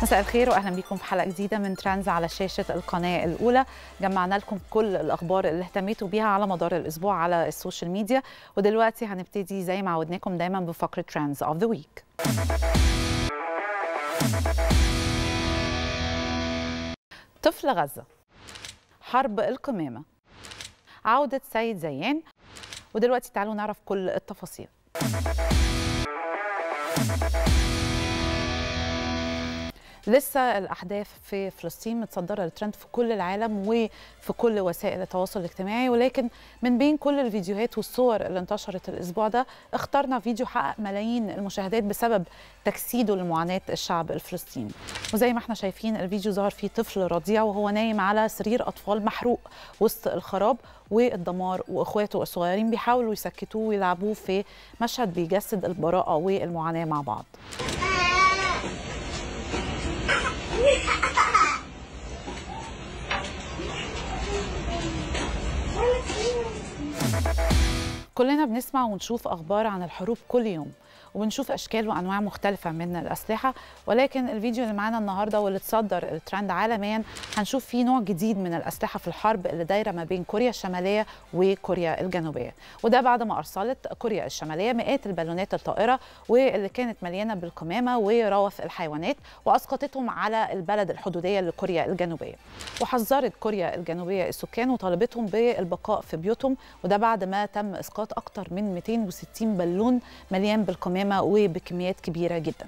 مساء الخير واهلا بكم في حلقه جديده من ترانز على شاشه القناه الاولى جمعنا لكم كل الاخبار اللي اهتميتوا بيها على مدار الاسبوع على السوشيال ميديا ودلوقتي هنبتدي زي ما عودناكم دايما بفقره ترانز اوف ذا ويك طفل غزه حرب القمامه عوده سيد زيان ودلوقتي تعالوا نعرف كل التفاصيل لسه الاحداث في فلسطين متصدره الترند في كل العالم وفي كل وسائل التواصل الاجتماعي ولكن من بين كل الفيديوهات والصور اللي انتشرت الاسبوع ده اخترنا فيديو حقق ملايين المشاهدات بسبب تجسيده لمعاناه الشعب الفلسطيني وزي ما احنا شايفين الفيديو ظهر فيه طفل رضيع وهو نايم على سرير اطفال محروق وسط الخراب والدمار واخواته الصغيرين بيحاولوا يسكتوه ويلعبوه في مشهد بيجسد البراءه والمعاناه مع بعض كلنا بنسمع ونشوف اخبار عن الحروب كل يوم وبنشوف اشكال وانواع مختلفه من الاسلحه ولكن الفيديو اللي معانا النهارده واللي اتصدر الترند عالميا هنشوف فيه نوع جديد من الاسلحه في الحرب اللي دايره ما بين كوريا الشماليه وكوريا الجنوبيه وده بعد ما ارسلت كوريا الشماليه مئات البالونات الطائره واللي كانت مليانه بالقمامه وروث الحيوانات واسقطتهم على البلد الحدوديه لكوريا الجنوبيه وحذرت كوريا الجنوبيه السكان وطالبتهم بالبقاء في بيوتهم وده بعد ما تم اسقاط اكثر من 260 بالون مليان بالقمامه وبكميات كبيره جدا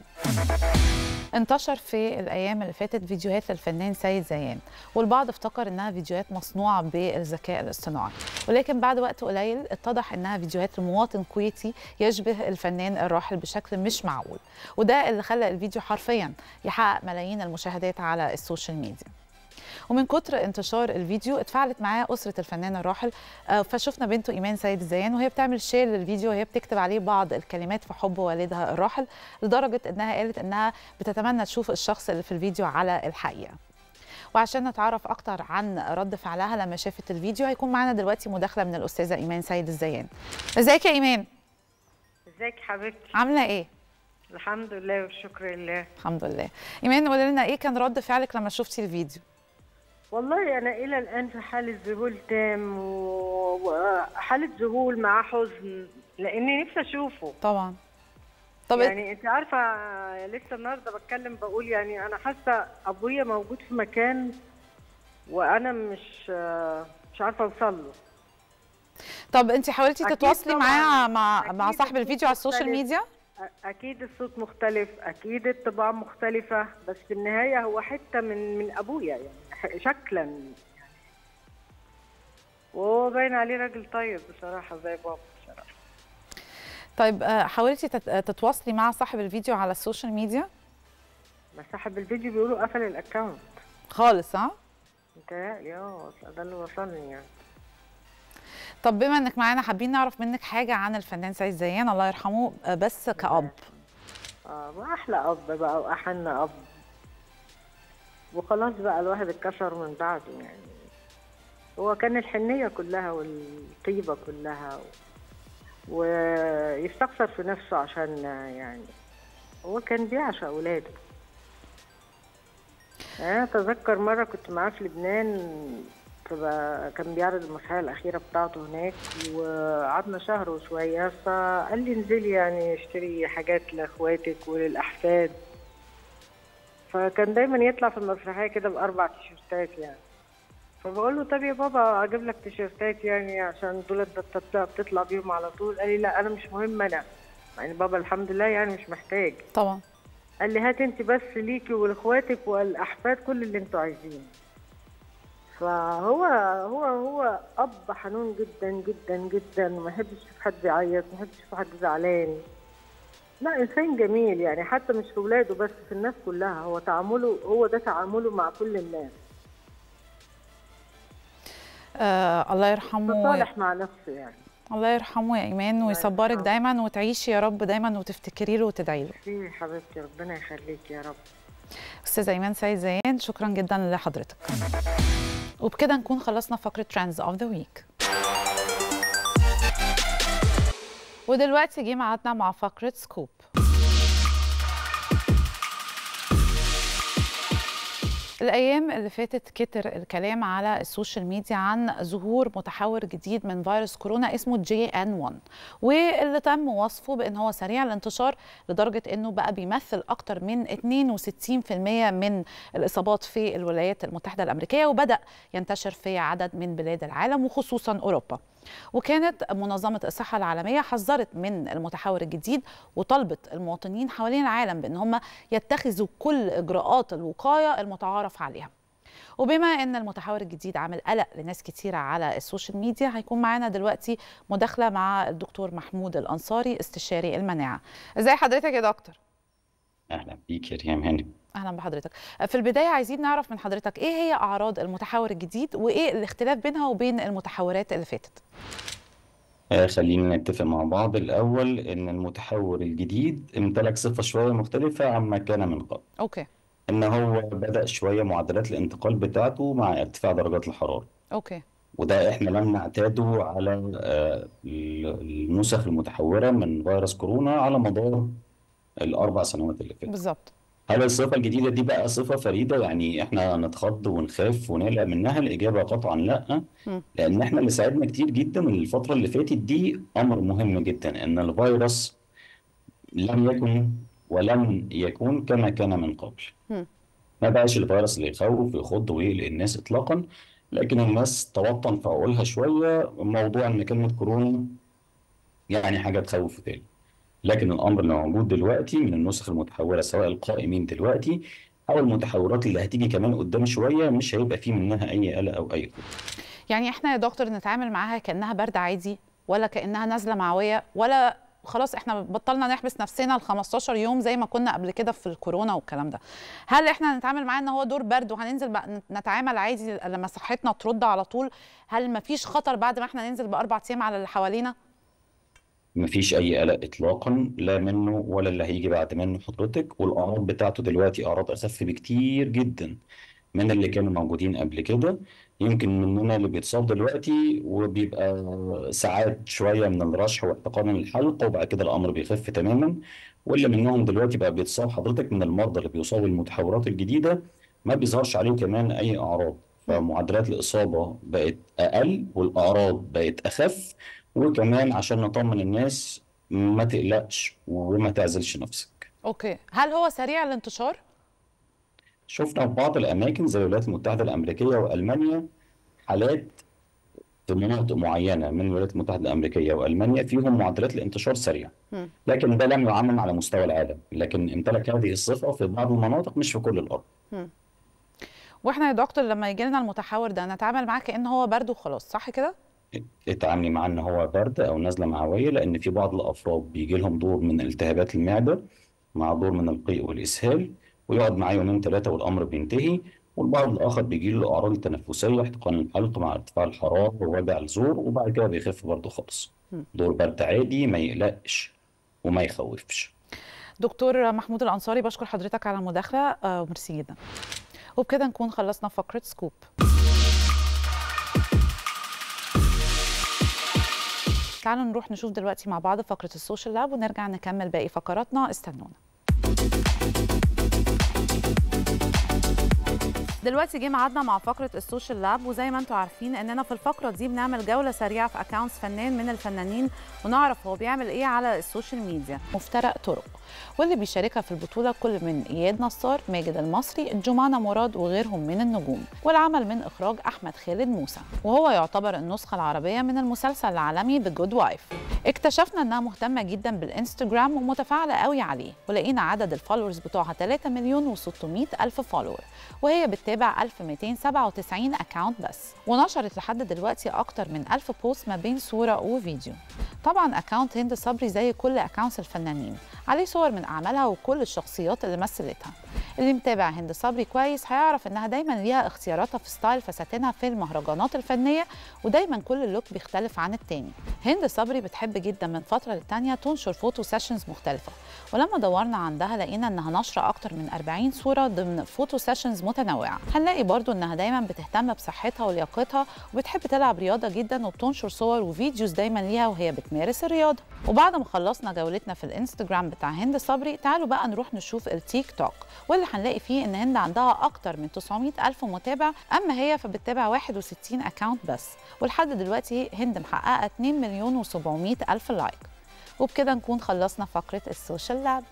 انتشر في الايام اللي فاتت فيديوهات للفنان سيد زيان والبعض افتكر انها فيديوهات مصنوعه بالذكاء الاصطناعي ولكن بعد وقت قليل اتضح انها فيديوهات لمواطن كويتي يشبه الفنان الراحل بشكل مش معقول وده اللي خلى الفيديو حرفيا يحقق ملايين المشاهدات على السوشيال ميديا ومن كتر انتشار الفيديو اتفاعلت معاه اسره الفنان الراحل فشفنا بنته ايمان سيد الزيان وهي بتعمل شير للفيديو وهي بتكتب عليه بعض الكلمات في حب والدها الراحل لدرجه انها قالت انها بتتمنى تشوف الشخص اللي في الفيديو على الحقيقه وعشان نتعرف اكتر عن رد فعلها لما شافت الفيديو هيكون معانا دلوقتي مداخله من الاستاذه ايمان سيد الزيان ازيك يا ايمان ازيك حبيبتي عامله ايه الحمد لله والشكر لله الحمد لله ايمان قولي لنا ايه كان رد فعلك لما شفتي الفيديو والله انا الى الان في حاله ذهول تام وحاله ذهول مع حزن لاني نفسي اشوفه طبعا طب يعني انت عارفه لسه النهارده بتكلم بقول يعني انا حاسه ابويا موجود في مكان وانا مش مش عارفه اوصل له طب انت حاولتي تتواصلي معاه مع مع صاحب الفيديو على السوشيال ميديا اكيد الصوت مختلف اكيد الطباع مختلفه بس في النهايه هو حته من من ابويا يعني شكلا يعني وهو باين عليه راجل طيب بصراحه زي بابا بصراحه طيب حاولتي تتواصلي مع صاحب الفيديو على السوشيال ميديا ما صاحب الفيديو بيقولوا قفل الاكونت خالص ها متهيألي اه ده اللي وصلني يعني طب بما انك معانا حابين نعرف منك حاجه عن الفنان سيد زيان الله يرحمه بس كأب اه واحلى اب بقى واحن اب وخلاص بقى الواحد اتكسر من بعده يعني هو كان الحنيه كلها والطيبه كلها و... ويستخسر في نفسه عشان يعني هو كان بيعشق اولاده انا اتذكر مره كنت معاه في لبنان كان بيعرض المسرحيه الاخيره بتاعته هناك وقعدنا شهر وشويه فقال لي انزلي يعني اشتري حاجات لاخواتك وللاحفاد فكان دايما يطلع في المسرحيه كده باربع تيشيرتات يعني فبقول له طب يا بابا اجيب لك تيشيرتات يعني عشان دول بتطلع بيهم على طول قال لي لا انا مش مهم انا يعني بابا الحمد لله يعني مش محتاج طبعا قال لي هات انت بس ليكي ولاخواتك والاحفاد كل اللي انتوا عايزينه فهو هو هو اب حنون جدا جدا جدا ما يحبش يشوف حد بيعيط ما يحبش يشوف حد زعلان لا انسان جميل يعني حتى مش في ولاده بس في الناس كلها هو تعامله هو ده تعامله مع كل الناس آه الله يرحمه صالح مع نفسه يعني الله يرحمه يا ايمان ويصبرك دايما وتعيشي يا رب دايما وتفتكري له وتدعي له يا حبيبتي ربنا يخليك يا رب استاذه ايمان سيد زيان شكرا جدا لحضرتك وبكده نكون خلصنا فقره ترندز اوف ذا ويك ودلوقتي جه ميعادنا مع فقره سكوب الأيام اللي فاتت كتر الكلام على السوشيال ميديا عن ظهور متحور جديد من فيروس كورونا اسمه جي ان 1 واللي تم وصفه بأن هو سريع الانتشار لدرجة أنه بقى بيمثل أكتر من 62% من الإصابات في الولايات المتحدة الأمريكية وبدأ ينتشر في عدد من بلاد العالم وخصوصا أوروبا وكانت منظمة الصحة العالمية حذرت من المتحور الجديد وطلبت المواطنين حوالين العالم بأن هم يتخذوا كل إجراءات الوقاية المتعارف عليها وبما ان المتحور الجديد عامل قلق لناس كتيره على السوشيال ميديا هيكون معانا دلوقتي مداخله مع الدكتور محمود الانصاري استشاري المناعه ازاي حضرتك يا دكتور اهلا بيك يا ريم هاني اهلا بحضرتك في البدايه عايزين نعرف من حضرتك ايه هي اعراض المتحور الجديد وايه الاختلاف بينها وبين المتحورات اللي فاتت آه خلينا نتفق مع بعض الاول ان المتحور الجديد امتلك صفه شويه مختلفه عما كان من قبل اوكي ان هو بدا شويه معدلات الانتقال بتاعته مع ارتفاع درجات الحراره اوكي وده احنا لم نعتاده على آه النسخ المتحوره من فيروس كورونا على مدار الاربع سنوات اللي فاتت بالظبط هل الصفة الجديدة دي بقى صفة فريدة يعني احنا نتخض ونخاف ونقلق منها الإجابة قطعا لا م. لأن احنا اللي ساعدنا كتير جدا من الفترة اللي فاتت دي أمر مهم جدا إن الفيروس لم يكن ولم يكون كما كان من قبل م. ما بقاش الفيروس اللي يخوف ويخض ويقلق الناس إطلاقا لكن الناس توطن في عقولها شوية موضوع إن كلمة كورونا يعني حاجة تخوف تاني لكن الامر اللي موجود دلوقتي من النسخ المتحوره سواء القائمين دلوقتي او المتحورات اللي هتيجي كمان قدام شويه مش هيبقى فيه منها اي قلق او اي خوف. يعني احنا يا دكتور نتعامل معاها كانها برد عادي ولا كانها نزله معويه ولا خلاص احنا بطلنا نحبس نفسنا ال 15 يوم زي ما كنا قبل كده في الكورونا والكلام ده هل احنا هنتعامل معاه ان هو دور برد وهننزل بقى نتعامل عادي لما صحتنا ترد على طول هل مفيش خطر بعد ما احنا ننزل باربع ايام على اللي حوالينا مفيش اي قلق اطلاقا لا منه ولا اللي هيجي بعد منه حضرتك والاعراض بتاعته دلوقتي اعراض اخف بكتير جدا من اللي كانوا موجودين قبل كده يمكن مننا اللي بيتصاب دلوقتي وبيبقى ساعات شويه من الرشح واحتقان الحلق وبعد كده الامر بيخف تماما واللي منهم دلوقتي بقى بيتصاب حضرتك من المرضى اللي بيصابوا المتحورات الجديده ما بيظهرش عليه كمان اي اعراض فمعدلات الاصابه بقت اقل والاعراض بقت اخف وكمان عشان نطمن الناس ما تقلقش وما تعزلش نفسك اوكي هل هو سريع الانتشار شفنا في بعض الاماكن زي الولايات المتحده الامريكيه والمانيا حالات في مناطق معينه من الولايات المتحده الامريكيه والمانيا فيهم معدلات الانتشار سريعه لكن ده لم يعمم على مستوى العالم لكن امتلك هذه الصفه في بعض المناطق مش في كل الارض م. واحنا يا دكتور لما يجي لنا المتحور ده نتعامل معاه كانه هو برد وخلاص صح كده اتعاملي معاه ان هو برد او نزله معويه لان في بعض الافراد بيجي لهم دور من التهابات المعده مع دور من القيء والاسهال ويقعد معاه يومين ثلاثه والامر بينتهي والبعض الاخر بيجي له الاعراض التنفسيه احتقان الحلق مع ارتفاع الحراره ووجع الزور وبعد كده بيخف برضه خالص دور برد عادي ما يقلقش وما يخوفش دكتور محمود الانصاري بشكر حضرتك على المداخله وميرسي جدا وبكده نكون خلصنا فقره سكوب تعالوا نروح نشوف دلوقتي مع بعض فقرة السوشيال لاب ونرجع نكمل باقي فقراتنا استنونا دلوقتي جه ميعادنا مع فقره السوشيال لاب وزي ما انتم عارفين اننا في الفقره دي بنعمل جوله سريعه في اكونتس فنان من الفنانين ونعرف هو بيعمل ايه على السوشيال ميديا مفترق طرق واللي بيشاركها في البطوله كل من اياد نصار ماجد المصري جمانه مراد وغيرهم من النجوم والعمل من اخراج احمد خالد موسى وهو يعتبر النسخه العربيه من المسلسل العالمي ذا جود وايف اكتشفنا انها مهتمه جدا بالانستجرام ومتفاعله قوي عليه ولقينا عدد الفولورز بتوعها 3 مليون و600 الف فولور وهي بتتابع 1297 اكونت بس ونشرت لحد دلوقتي اكتر من 1000 بوست ما بين صوره وفيديو طبعا اكونت هند صبري زي كل اكونتس الفنانين عليه صور من اعمالها وكل الشخصيات اللي مثلتها اللي متابع هند صبري كويس هيعرف انها دايما ليها اختياراتها في ستايل فساتينها في المهرجانات الفنيه ودايما كل لوك بيختلف عن التاني هند صبري بتحب جدا من فتره للتانيه تنشر فوتو سيشنز مختلفه ولما دورنا عندها لقينا انها نشره اكتر من 40 صوره ضمن فوتو سيشنز متنوعه هنلاقي برضو انها دايما بتهتم بصحتها ولياقتها وبتحب تلعب رياضه جدا وبتنشر صور وفيديوز دايما ليها وهي بتمارس الرياضه وبعد ما خلصنا جولتنا في الانستجرام بتاع هند صبري تعالوا بقى نروح نشوف التيك توك واللي واللي هنلاقي فيه ان هند عندها اكتر من 900 الف متابع اما هي فبتتابع 61 اكاونت بس ولحد دلوقتي هند محققه 2 مليون و700 الف لايك وبكده نكون خلصنا فقره السوشيال لاب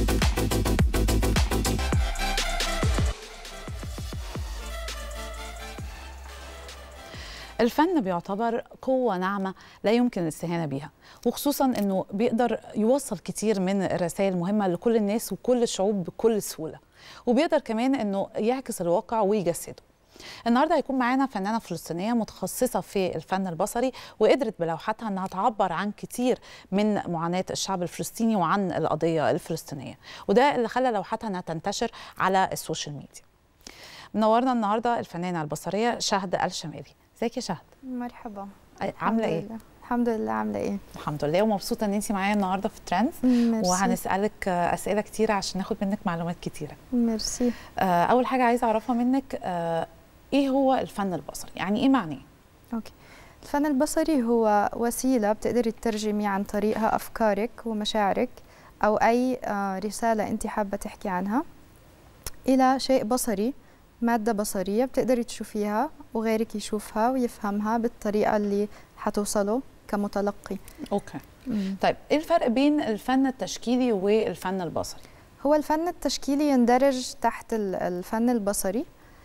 الفن بيعتبر قوة ناعمة لا يمكن الاستهانة بيها وخصوصا انه بيقدر يوصل كتير من الرسائل المهمة لكل الناس وكل الشعوب بكل سهولة وبيقدر كمان انه يعكس الواقع ويجسده النهارده هيكون معانا فنانه فلسطينيه متخصصه في الفن البصري وقدرت بلوحاتها انها تعبر عن كتير من معاناه الشعب الفلسطيني وعن القضيه الفلسطينيه وده اللي خلى لوحاتها انها تنتشر على السوشيال ميديا منورنا النهارده الفنانه البصريه شهد الشمالي ازيك يا شهد مرحبا عامله ايه لله. الحمد لله عامله ايه الحمد لله ومبسوطه ان انت معايا النهارده في ترندز ميرسي وهنسالك اسئله كتيره عشان ناخد منك معلومات كتيره ميرسي آه، اول حاجه عايزه اعرفها منك آه، ايه هو الفن البصري يعني ايه معناه اوكي الفن البصري هو وسيله بتقدري تترجمي عن طريقها افكارك ومشاعرك او اي آه، رساله انت حابه تحكي عنها الى شيء بصري ماده بصريه بتقدري تشوفيها وغيرك يشوفها ويفهمها بالطريقه اللي حتوصله كمتلقي اوكي طيب ايه الفرق بين الفن التشكيلي والفن البصري هو الفن التشكيلي يندرج تحت ال- الفن البصري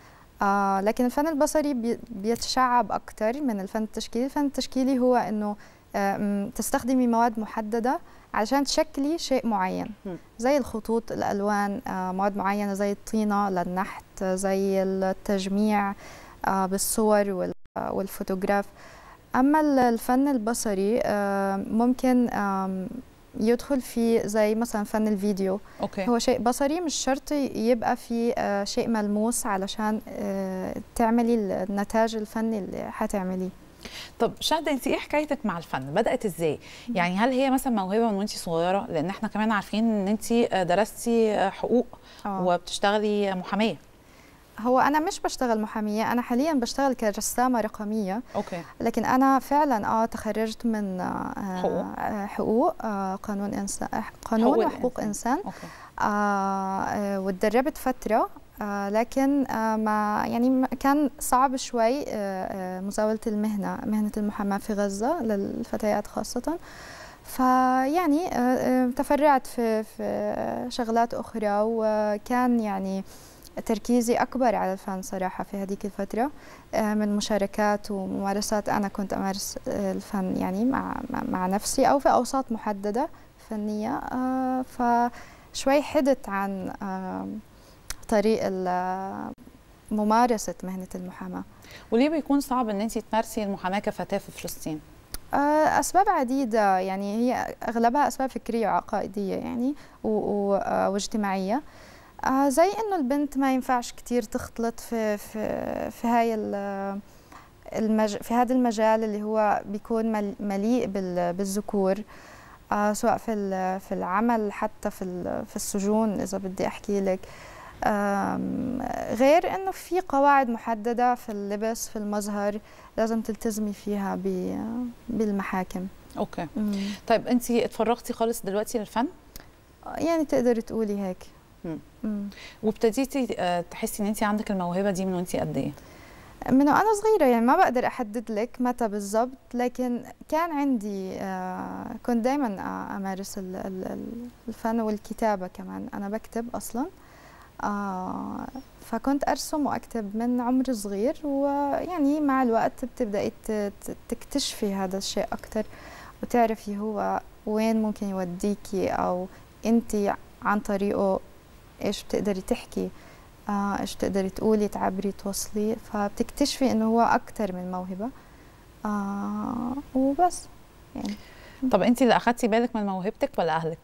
آه لكن الفن البصري بي- بيتشعب أكتر من الفن التشكيلي الفن التشكيلي هو أنه آه م- تستخدمي مواد محددة علشان تشكلي شيء معين مم. زي الخطوط الألوان آه مواد معينة زي الطينة للنحت آه، زي التجميع آه بالصور وال- آه، والفوتوغراف أما ال- الفن البصري آه ممكن آم، يدخل في زي مثلا فن الفيديو اوكي هو شيء بصري مش شرط يبقى في آه، شيء ملموس علشان آه، تعملي النتاج الفني اللي حتعمليه طب شهد انت ايه حكايتك مع الفن بدات ازاي يعني هل هي مثلا موهبه من وانت صغيره لان احنا كمان عارفين ان انت درستي حقوق آه. وبتشتغلي محاميه هو انا مش بشتغل محاميه انا حاليا بشتغل كرسامه رقميه اوكي لكن انا فعلا اه تخرجت من آه، حقوق. آه، حقوق آه، قانون انسان قانون حقوق وحقوق الإنسان. انسان اوكي آه، آه، واتدربت فترة آه، لكن آه، ما يعني ما- كان صعب شوي آه، آه، مزاولة المهنة مهنة المحاماة في غزة للفتيات خاصة فيعني آه، آه، تفرعت في في شغلات أخرى وكان يعني تركيزي أكبر على الفن صراحة في هذيك الفترة آه، من مشاركات وممارسات أنا كنت أمارس آه، الفن يعني مع مع- مع نفسي أو في أوساط محددة فنية آه، ف شوي حدت عن آم، طريق ال- ممارسة مهنة المحاماة وليه بيكون صعب ان انت تمارسي المحاماه كفتاه في فلسطين آه، أسباب عديدة يعني هي أغلبها أسباب فكرية وعقائدية يعني و- و- آه، واجتماعية آه، زي إنه البنت ما ينفعش كتير تختلط في في في هاي ال- المج في هذا المجال اللي هو بيكون مل- مليء بال- بالذكور آه، سواء في ال- في العمل حتى في ال- في السجون إذا بدي أحكي لك آم، غير إنه في قواعد محددة في اللبس في المظهر لازم تلتزمي فيها ب- بالمحاكم اوكي طيب انت اتفرغتي خالص دلوقتي للفن يعني تقدري تقولي هيك مم. مم. وابتديتي آه، تحسي ان انت عندك الموهبه دي من وانت قد ايه من وانا صغيره يعني ما بقدر احدد لك متى بالضبط لكن كان عندي آه كنت دائما امارس ال- ال- ال- الفن والكتابه كمان انا بكتب اصلا آه فكنت ارسم واكتب من عمر صغير ويعني مع الوقت بتبداي ت- ت- تكتشفي هذا الشيء اكثر وتعرفي هو وين ممكن يوديكي او انت عن طريقه ايش بتقدري تحكي آه ايش بتقدري تقولي تعبري توصلي فبتكتشفي انه هو اكثر من موهبه آه وبس يعني طب انت اللي اخدتي بالك من موهبتك ولا اهلك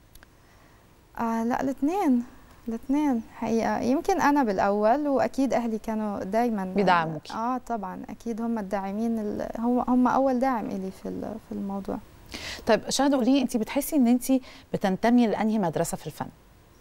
آه لا الاثنين الاثنين حقيقة يمكن أنا بالأول وأكيد أهلي كانوا دايما بيدعموكي. آه طبعا أكيد هم الداعمين ال- هم هم أول داعم إلي في ال- في الموضوع طيب شهد قولي انت بتحسي ان انت بتنتمي لانهي مدرسه في الفن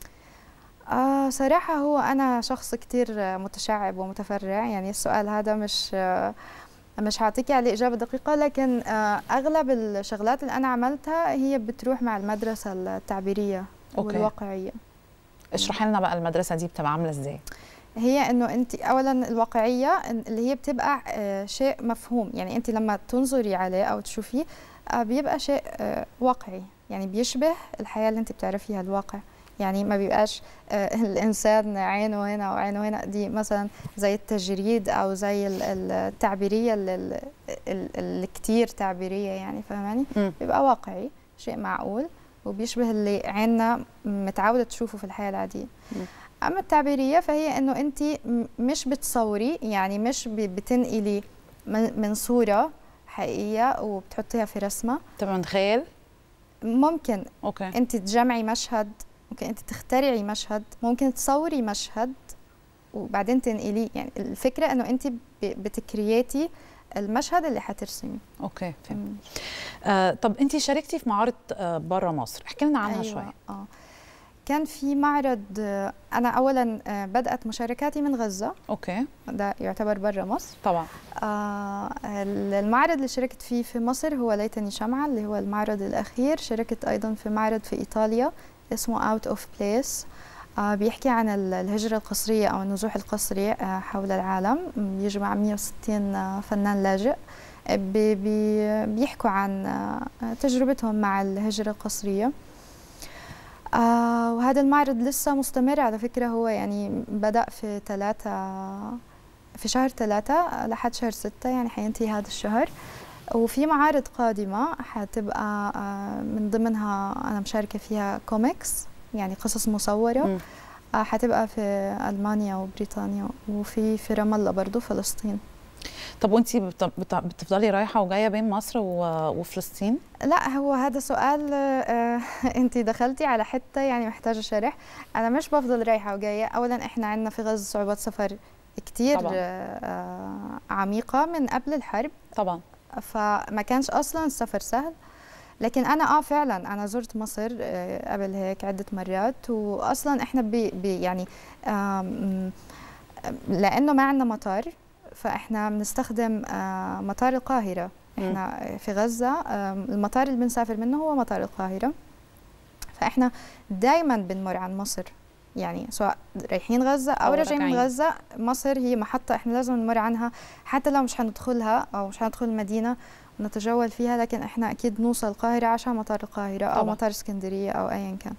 آه صراحة هو أنا شخص كتير متشعب ومتفرع يعني السؤال هذا مش آه مش هعطيكي عليه إجابة دقيقة لكن آه أغلب الشغلات اللي أنا عملتها هي بتروح مع المدرسة التعبيرية أوكي. والواقعية اشرحي لنا بقى المدرسه دي بتبقى عامله ازاي هي انه انت اولا الواقعيه إن- اللي هي بتبقى آه، شيء مفهوم يعني انت لما تنظري عليه او تشوفيه آه، بيبقى شيء آه، واقعي يعني بيشبه الحياه اللي انت بتعرفيها الواقع يعني ما بيبقاش آه، الانسان عينه هنا وعينه هنا دي مثلا زي التجريد او زي ال- ال- التعبيريه ال- ال- ال- اللي كتير تعبيريه يعني فاهماني مم. بيبقى واقعي شيء معقول وبيشبه اللي عيننا متعوده تشوفه في الحياه العاديه مم. اما التعبيريه فهي انه انت م- مش بتصوري يعني مش ب- بتنقلي من من صوره حقيقيه وبتحطيها في رسمه بتبقى من خيال ممكن اوكي انت تجمعي مشهد ممكن انت تخترعي مشهد ممكن تصوري مشهد وبعدين تنقليه يعني الفكره انه انت ب- بتكرياتي المشهد اللي حترسميه اوكي فهمت مم. آه طب انت شاركتي في معارض آه بره مصر احكي لنا عنها أيوة. شويه اه كان في معرض آه، انا اولا آه، بدات مشاركاتي من غزه اوكي ده يعتبر برا مصر طبعا آه المعرض اللي شاركت فيه في مصر هو ليتني شمعة اللي هو المعرض الأخير شاركت أيضا في معرض في إيطاليا اسمه Out of Place آه بيحكي عن ال- الهجرة القسرية أو النزوح القسري آه حول العالم يجمع 160 آه، فنان لاجئ آه، بي بي بيحكوا عن آه، تجربتهم مع الهجرة القسرية آه وهذا المعرض لسه مستمر على فكرة هو يعني بدأ في ثلاثة في شهر ثلاثة لحد شهر ستة يعني حينتهي هذا الشهر وفي معارض قادمة حتبقى آه، من ضمنها أنا مشاركة فيها كوميكس يعني قصص مصورة مم. آه، حتبقى في ألمانيا وبريطانيا وفي في رام الله برضو فلسطين طب وانت بتفضلي رايحه وجايه بين مصر و- وفلسطين لا هو هذا سؤال آه، انت دخلتي على حته يعني محتاجه شرح انا مش بفضل رايحه وجايه اولا احنا عندنا في غزه صعوبات سفر كتير طبعاً. آه، آه، عميقه من قبل الحرب طبعا فما كانش اصلا السفر سهل لكن انا اه فعلا انا زرت مصر آه، قبل هيك عده مرات واصلا احنا بي بي يعني آم، لانه ما عندنا مطار فاحنا بنستخدم آه، مطار القاهره مم. احنا في غزه آم، المطار اللي بنسافر منه هو مطار القاهره فاحنا دائما بنمر عن مصر يعني سواء رايحين غزه او أو راجعين من راجعين. غزه مصر هي محطه احنا لازم نمر عنها حتى لو مش حندخلها او مش حندخل المدينه ونتجول فيها لكن احنا اكيد نوصل القاهره عشان مطار القاهره او طبعاً. مطار اسكندريه او ايا كان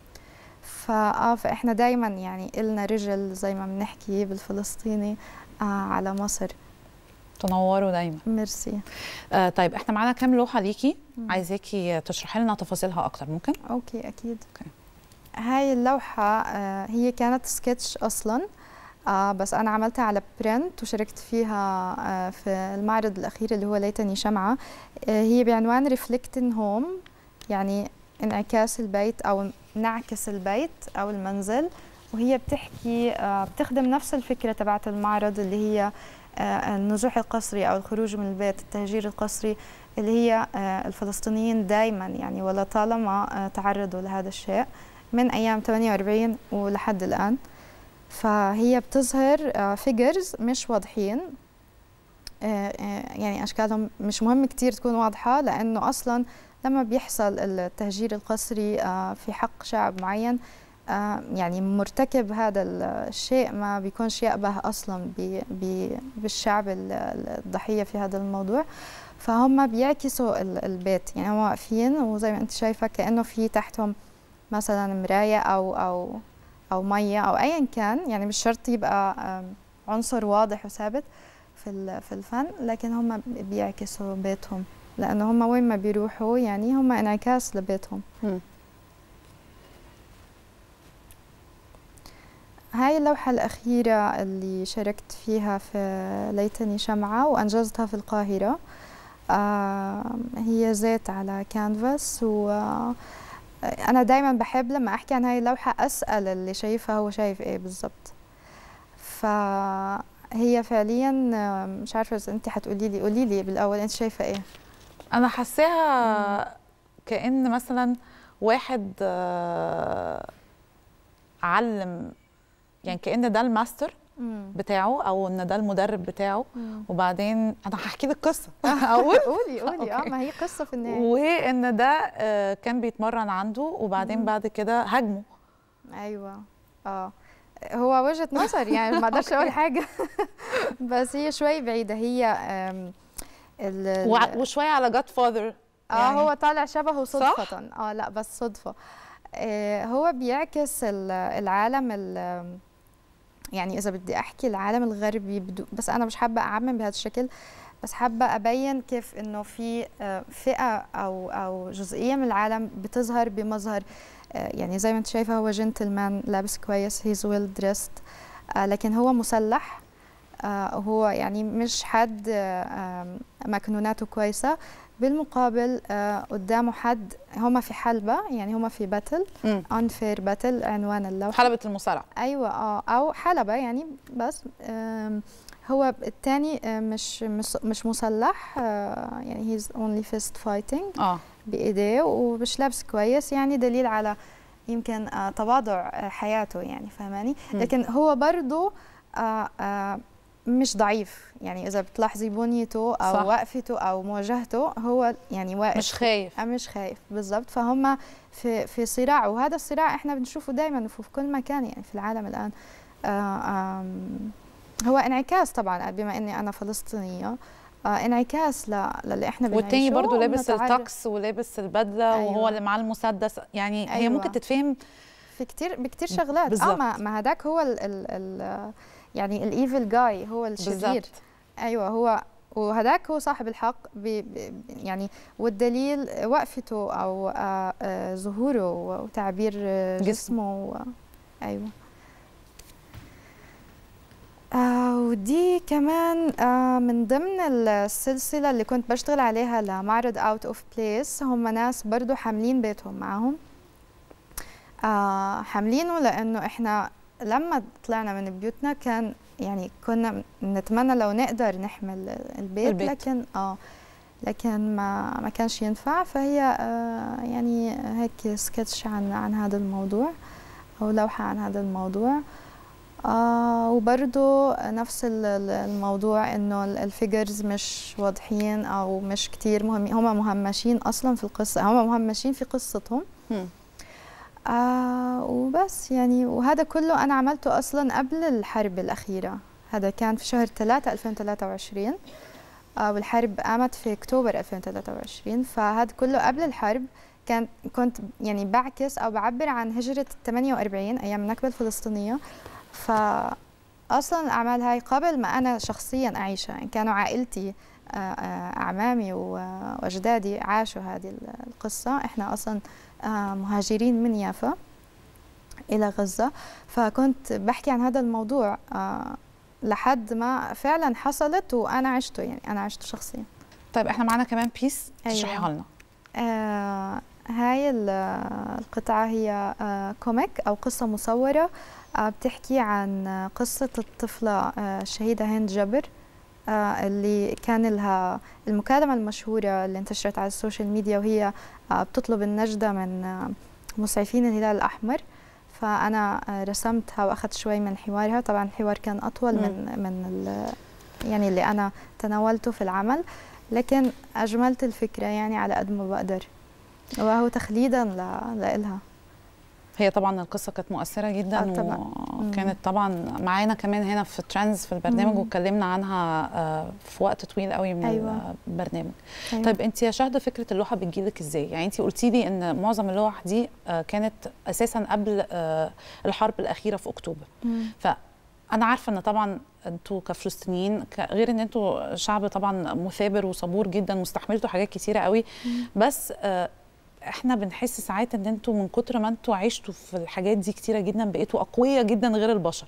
فاه فاحنا دائما يعني إلنا رجل زي ما بنحكي بالفلسطيني آه على مصر تنوروا دايما ميرسي آه طيب احنا معانا كام لوحه ليكي مم. عايزاكي تشرحي لنا تفاصيلها اكتر ممكن اوكي اكيد أوكي. هاي اللوحة آه، هي كانت سكتش اصلا آه بس انا عملتها على برنت وشاركت فيها آه في المعرض الاخير اللي هو ليتني شمعة آه هي بعنوان ريفلكتن هوم يعني انعكاس البيت او نعكس البيت او المنزل وهي بتحكي آه بتخدم نفس الفكرة تبعت المعرض اللي هي آه النزوح القسري او الخروج من البيت التهجير القسري اللي هي آه، الفلسطينيين دائما يعني ولا طالما آه، تعرضوا لهذا الشيء من ايام 48 ولحد الان فهي بتظهر فيجرز مش واضحين آه، آه، يعني اشكالهم مش مهم كتير تكون واضحه لانه اصلا لما بيحصل التهجير القسري آه، في حق شعب معين آه، يعني مرتكب هذا الشيء ما بيكونش يأبه اصلا ب- ب- بالشعب ال- الضحيه في هذا الموضوع فهم بيعكسوا ال- البيت يعني هم واقفين وزي ما انت شايفه كانه في تحتهم مثلا مرايه او او او ميه او ايا كان يعني مش شرط يبقى آم، عنصر واضح وثابت في ال- في الفن لكن هم بيعكسوا بيتهم لانه هم وين ما بيروحوا يعني هم انعكاس لبيتهم مم. هاي اللوحة الأخيرة اللي شاركت فيها في ليتني شمعة وأنجزتها في القاهرة آه هي زيت على كانفاس و أنا دايما بحب لما أحكي عن هاي اللوحة أسأل اللي شايفها هو شايف إيه بالضبط فهي فعليا آه، مش عارفة إذا أنت حتقولي لي قولي لي بالأول أنت شايفة إيه انا حاساها كان مثلا واحد آه، علم يعني كان ده الماستر بتاعه او ان ده المدرب بتاعه وبعدين انا هحكي لك قصه اقول قولي قولي اه أوكي. ما هي قصة في النهاية وان ده آه، كان بيتمرن عنده وبعدين مم. بعد كده هاجمه أيوة اه هو وجهة نظر يعني ما اقدرش اقول حاجة بس هي شوي بعيدة هي آم، ال- ال- وع- وشويه على جاد فاذر اه هو طالع شبهه صدفة اه لا بس صدفة آه هو بيعكس ال- العالم ال- يعني إذا بدي أحكي العالم الغربي بدو بس أنا مش حابة أعمم بهذا الشكل بس حابة أبين كيف إنه في آه، فئة أو أو جزئية من العالم بتظهر بمظهر آه، يعني زي ما أنت شايفة هو جنتلمان لابس كويس هيز ويل دريست لكن هو مسلح آه، هو يعني مش حد آه، آم، مكنوناته كويسة بالمقابل آه، قدامه حد هما في حلبة يعني هما في باتل مم. unfair باتل عنوان اللوحة حلبة المصارعة ايوه اه او حلبة يعني بس آم، هو الثاني مش مش مش مسلح آه، يعني هيز اونلي فيست فايتنج اه بايديه ومش لابس كويس يعني دليل على يمكن آه، تواضع آه، حياته يعني فهماني مم. لكن هو برضه آه، آه، مش ضعيف يعني اذا بتلاحظي بنيته او صح. وقفته او مواجهته هو يعني واقف مش خايف آه، مش خايف بالضبط فهم في في صراع وهذا الصراع احنا بنشوفه دائما في كل مكان يعني في العالم الان آه، آم، هو انعكاس طبعا بما اني انا فلسطينيه آه، انعكاس ل- للي احنا بنعيشه والتاني برضو لابس وبنتعرف- التاكس ولابس البدله أيوة. وهو اللي معاه المسدس يعني هي أيوة. ممكن تتفهم في كتير بكتير شغلات اه بالظبط. ما, ما هداك هو ال ال ال يعني الايفل جاي هو الشرير بالظبط ايوه هو وهداك هو صاحب الحق بي بي يعني والدليل وقفته او آه، آه، ظهوره وتعبير آه، جسمه. جسمه و... ايوه آه ودي كمان آه من ضمن السلسلة اللي كنت بشتغل عليها لمعرض اوت اوف بليس هم ناس برضو حاملين بيتهم معهم آه حاملينه لانه احنا لما طلعنا من بيوتنا كان يعني كنا نتمنى لو نقدر نحمل البيت, البيت. لكن اه لكن ما ما كانش ينفع فهي آه يعني هيك سكتش عن عن هذا الموضوع او لوحة عن هذا الموضوع آه وبرضو نفس ال- ال- الموضوع انه الفيجرز مش واضحين او مش كتير مهمين هم مهمشين اصلا في القصة هم مهمشين في قصتهم مم. آه وبس يعني وهذا كله أنا عملته أصلا قبل الحرب الأخيرة هذا كان في شهر 3 2023 آه والحرب قامت في أكتوبر 2023 فهذا كله قبل الحرب كان كنت يعني بعكس أو بعبر عن هجرة 48 أيام النكبة الفلسطينية فأصلا الأعمال هاي قبل ما أنا شخصيا أعيشها يعني كانوا عائلتي آه، آه، أعمامي و- وأجدادي عاشوا هذه القصة إحنا أصلا آه، مهاجرين من يافا إلى غزة فكنت بحكي عن هذا الموضوع آه، لحد ما فعلا حصلت وأنا عشته يعني أنا عشته شخصيا طيب احنا معانا كمان بيس أيوة. تشرحيها لنا آه هاي ال- القطعة هي آه كوميك أو قصة مصورة آه بتحكي عن آه، قصة الطفلة آه الشهيدة هند جبر آه اللي كان لها المكالمة المشهورة اللي انتشرت على السوشيال ميديا وهي آه بتطلب النجدة من آه مسعفين الهلال الأحمر فأنا آه رسمتها وأخذت شوي من حوارها طبعا الحوار كان أطول مم. من من ال- يعني اللي أنا تناولته في العمل لكن أجملت الفكرة يعني على قد ما بقدر وهو تخليدا ل- لإلها هي طبعا القصه كانت مؤثره جدا آه طبعاً. وكانت طبعا معانا كمان هنا في ترندز في البرنامج مم. واتكلمنا عنها آه، في وقت طويل قوي من أيوة. البرنامج أيوة. طيب انت يا شهد فكره اللوحه بتجيلك ازاي يعني انت قلتي لي ان معظم اللوح دي آه، كانت اساسا قبل آه، الحرب الاخيره في اكتوبر مم. انا عارفه ان طبعا انتوا كفلسطينيين ك- غير ان انتوا شعب طبعا مثابر وصبور جدا واستحملتوا حاجات كتيره قوي بس آه، احنا بنحس ساعات ان انتوا من كتر ما انتوا عشتوا في الحاجات دي كتيره جدا بقيتوا اقوياء جدا غير البشر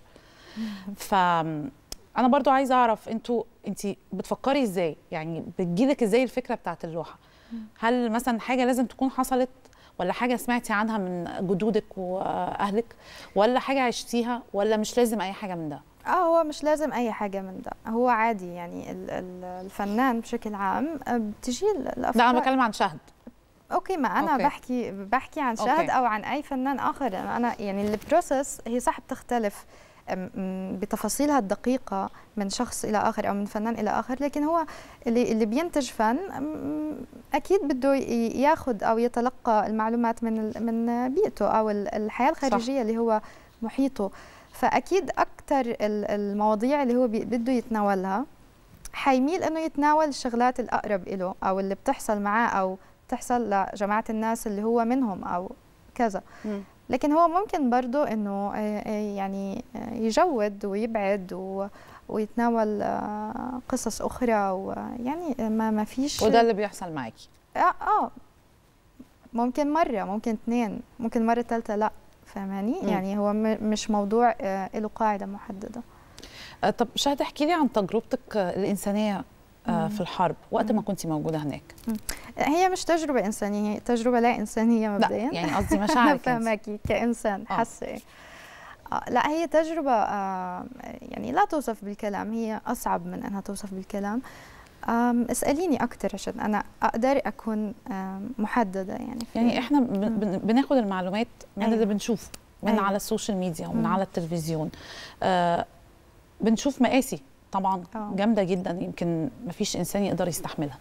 ف انا برضو عايزه اعرف انتوا انت بتفكري ازاي يعني بتجيلك ازاي الفكره بتاعت اللوحه هل مثلا حاجه لازم تكون حصلت ولا حاجه سمعتي عنها من جدودك واهلك ولا حاجه عشتيها ولا مش لازم اي حاجه من ده اه هو مش لازم اي حاجه من ده هو عادي يعني ال- ال- الفنان بشكل عام آه، بتجي الافكار لا انا بتكلم عن شهد اوكي ما انا أوكي. بحكي بحكي عن شهد أوكي. او عن اي فنان اخر انا يعني البروسس هي صح بتختلف أم- م- بتفاصيلها الدقيقة من شخص إلى آخر أو من فنان إلى آخر لكن هو اللي اللي بينتج فن أم، أكيد بده ي- ياخذ أو يتلقى المعلومات من ال- من بيئته أو ال- الحياة الخارجية اللي هو محيطه فاكيد اكثر المواضيع اللي هو بده يتناولها حيميل انه يتناول الشغلات الاقرب له او اللي بتحصل معاه او بتحصل لجماعه الناس اللي هو منهم او كذا م. لكن هو ممكن برضه انه يعني يجود ويبعد و ويتناول قصص اخرى ويعني ما ما فيش وده اللي بيحصل معاكي اه اه ممكن مره ممكن اثنين ممكن مره ثالثه لا فاهماني يعني هو مش موضوع له قاعده محدده طب شهد احكي لي عن تجربتك الانسانيه في الحرب وقت ما كنت موجوده هناك هي مش تجربه انسانيه هي تجربه لا انسانيه مبدئيا لا يعني قصدي مشاعرك فهماكي كانسان حاسه آه لا هي تجربة آه يعني لا توصف بالكلام هي أصعب من أنها توصف بالكلام اسأليني أكثر عشان أنا أقدر أكون محددة يعني يعني إحنا بن بناخد المعلومات من أيوة. اللي بنشوفه من أيوة. على السوشيال ميديا ومن مم. على التلفزيون آه بنشوف مقاسي طبعا أوه. جامده جدا يمكن ما فيش انسان يقدر يستحملها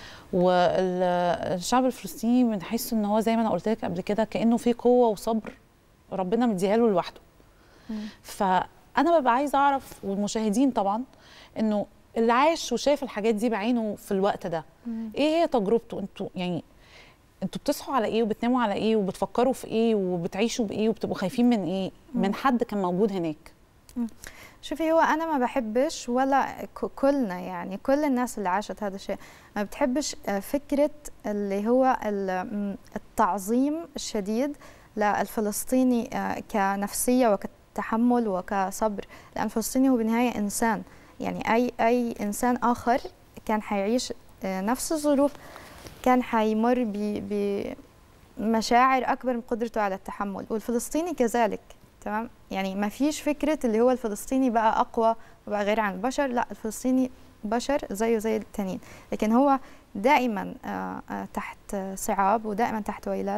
والشعب الفلسطيني بنحس ان هو زي ما انا قلت لك قبل كده كانه في قوه وصبر ربنا مديها له لوحده فانا ببقى عايزه اعرف والمشاهدين طبعا انه اللي عاش وشاف الحاجات دي بعينه في الوقت ده مم. ايه هي تجربته انتوا يعني انتوا بتصحوا على ايه وبتناموا على ايه وبتفكروا في ايه وبتعيشوا بايه وبتبقوا خايفين من ايه مم. من حد كان موجود هناك مم. شوفي هو انا ما بحبش ولا كلنا يعني كل الناس اللي عاشت هذا الشيء ما بتحبش فكره اللي هو التعظيم الشديد للفلسطيني كنفسيه وكتحمل وكصبر لان الفلسطيني هو بالنهايه انسان يعني اي اي انسان اخر كان حيعيش نفس الظروف كان حيمر بمشاعر اكبر من قدرته على التحمل والفلسطيني كذلك تمام يعني ما فيش فكره اللي هو الفلسطيني بقى اقوى وبقى غير عن البشر لا الفلسطيني بشر زيه زي التانيين لكن هو دائما تحت صعاب ودائما تحت ويلات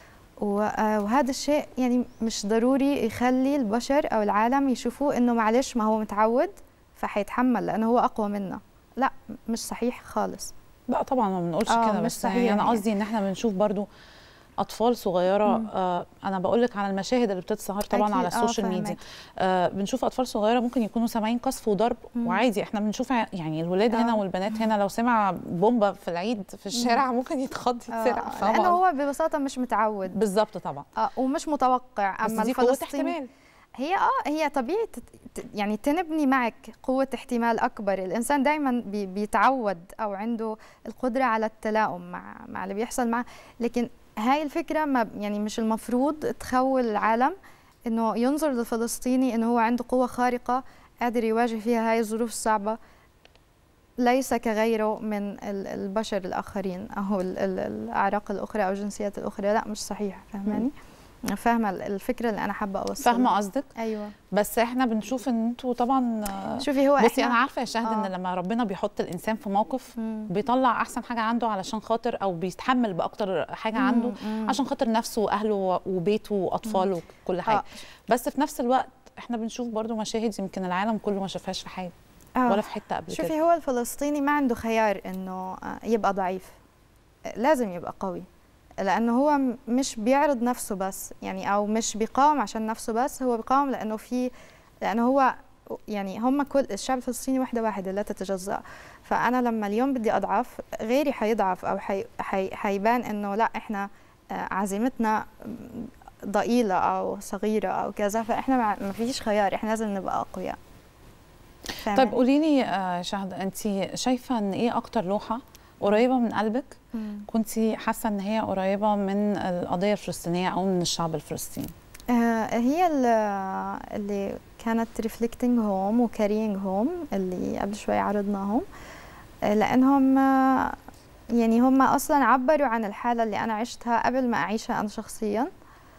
وهذا الشيء يعني مش ضروري يخلي البشر او العالم يشوفوه انه معلش ما هو متعود فحيتحمل لانه هو اقوى منا لا مش صحيح خالص لا طبعا ما بنقولش آه كده مش بس صحيح يعني انا يعني. قصدي ان احنا بنشوف برضو اطفال صغيره مم. آه انا بقول لك على المشاهد اللي بتتظهر طبعا أكيد، على آه، السوشيال ميديا فاهمك. آه بنشوف اطفال صغيره ممكن يكونوا سامعين قصف وضرب مم. وعادي احنا بنشوف ع- يعني الولاد هنا آه. والبنات هنا لو سمع بومبا في العيد في الشارع ممكن يتخض يتسرع آه لانه هو ببساطه مش متعود بالظبط طبعا آه ومش متوقع بس اما دي قوه الفلسطيني احتمال هي اه هي طبيعي تت- ت- يعني تنبني معك قوة احتمال أكبر الإنسان دايما بي بيتعود أو عنده القدرة على التلاؤم مع مع اللي بيحصل معه لكن هاي الفكرة ما يعني مش المفروض تخول العالم إنه ينظر للفلسطيني إنه هو عنده قوة خارقة قادر يواجه فيها هاي الظروف الصعبة ليس كغيره من ال- البشر الآخرين أو ال- ال- الأعراق الأخرى أو الجنسيات الأخرى لا مش صحيح فاهماني؟ فاهمة الفكرة اللي أنا حابة أوصلها فاهمه قصدك أيوه بس احنا بنشوف ان انتوا طبعا آه، شوفي هو بصي إحنا- انا عارفه يا شهد آه. ان لما ربنا بيحط الانسان في موقف مم. بيطلع احسن حاجه عنده علشان خاطر او بيتحمل باكتر حاجه مم، عنده مم. عشان خاطر نفسه واهله وبيته واطفاله وكل حاجه آه. بس في نفس الوقت احنا بنشوف برضو مشاهد يمكن العالم كله ما شافهاش في حاجه آه. ولا في حته قبل شوفي كده هو الفلسطيني ما عنده خيار انه آه، يبقى ضعيف آه، لازم يبقى قوي لانه هو م- مش بيعرض نفسه بس يعني او مش بيقاوم عشان نفسه بس هو بيقاوم لانه في لانه هو يعني هم كل الشعب الفلسطيني وحده واحده لا تتجزا فانا لما اليوم بدي اضعف غيري حيضعف او حي حي حيبان انه لا احنا آه، عزيمتنا ضئيله او صغيره او كذا فاحنا ما ما فيش خيار احنا لازم نبقى اقوياء طيب فاهمة؟ قولي لي آه، شهد انت شايفه ان ايه اكتر لوحه قريبه من قلبك مم. كنت حاسه ان هي قريبه من القضيه الفلسطينيه او من الشعب الفلسطيني آه، هي ال- اللي كانت ريفلكتنج هوم وكارينج هوم اللي قبل شوي عرضناهم آه، لانهم آه، يعني هم اصلا عبروا عن الحاله اللي انا عشتها قبل ما اعيشها انا شخصيا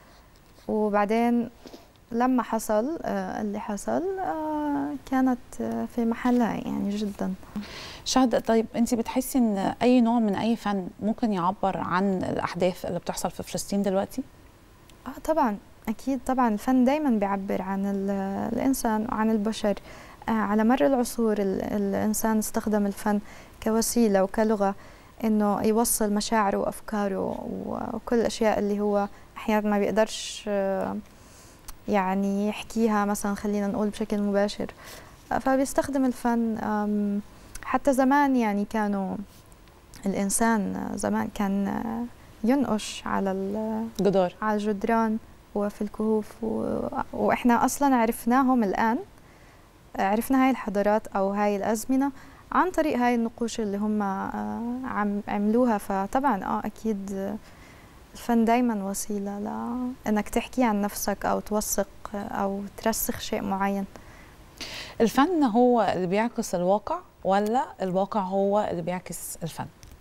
وبعدين لما حصل آه، اللي حصل آه، كانت آه، في محلها يعني جدا شهد طيب انت بتحسي ان اي نوع من اي فن ممكن يعبر عن الاحداث اللي بتحصل في فلسطين دلوقتي اه طبعا اكيد طبعا الفن دايما بيعبر عن ال- الانسان وعن البشر آه على مر العصور ال- الانسان استخدم الفن كوسيله وكلغه انه يوصل مشاعره وافكاره و- وكل الاشياء اللي هو احيانا ما بيقدرش آه يعني يحكيها مثلا خلينا نقول بشكل مباشر فبيستخدم الفن أم، حتى زمان يعني كانوا الإنسان زمان كان ينقش على ال- جدار على الجدران وفي الكهوف و... وإحنا أصلا عرفناهم الآن عرفنا هاي الحضارات أو هاي الأزمنة عن طريق هاي النقوش اللي هم آه، عم عملوها فطبعا اه اكيد آه، الفن دايما وسيله لانك تحكي عن نفسك او توثق آه، او ترسخ شيء معين الفن هو اللي بيعكس الواقع ولا الواقع هو اللي بيعكس الفن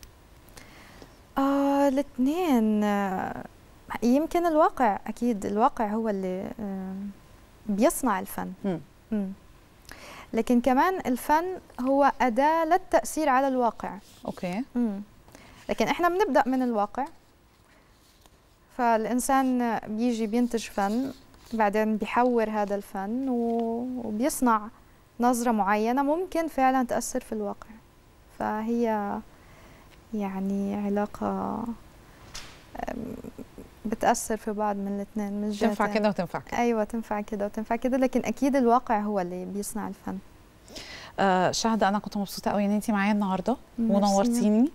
آه الاثنين آه يمكن الواقع اكيد الواقع هو اللي آه بيصنع الفن مم. مم. لكن كمان الفن هو اداه للتاثير على الواقع اوكي مم. لكن احنا بنبدا من الواقع فالانسان بيجي بينتج فن بعدين بيحور هذا الفن و- وبيصنع نظره معينه ممكن فعلا تاثر في الواقع فهي يعني علاقه أم، بتاثر في بعض من الاثنين من تنفع الجهتين. كده وتنفع كده ايوه تنفع كده وتنفع كده لكن اكيد الواقع هو اللي بيصنع الفن آه شهد انا كنت مبسوطه قوي ان انت معايا النهارده ميرسي. ونورتيني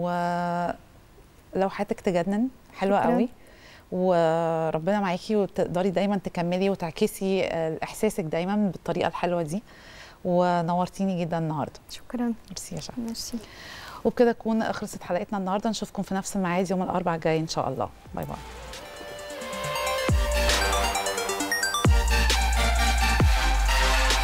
ولوحاتك تجنن حلوه شكراً. قوي وربنا معاكي وتقدري دايما تكملي وتعكسي آه، احساسك دايما بالطريقه الحلوه دي ونورتيني جدا النهارده شكرا ميرسي يا شهد ميرسي وبكده تكون خلصت حلقتنا النهارده نشوفكم في نفس الميعاد يوم الاربعاء الجاي ان شاء الله باي باي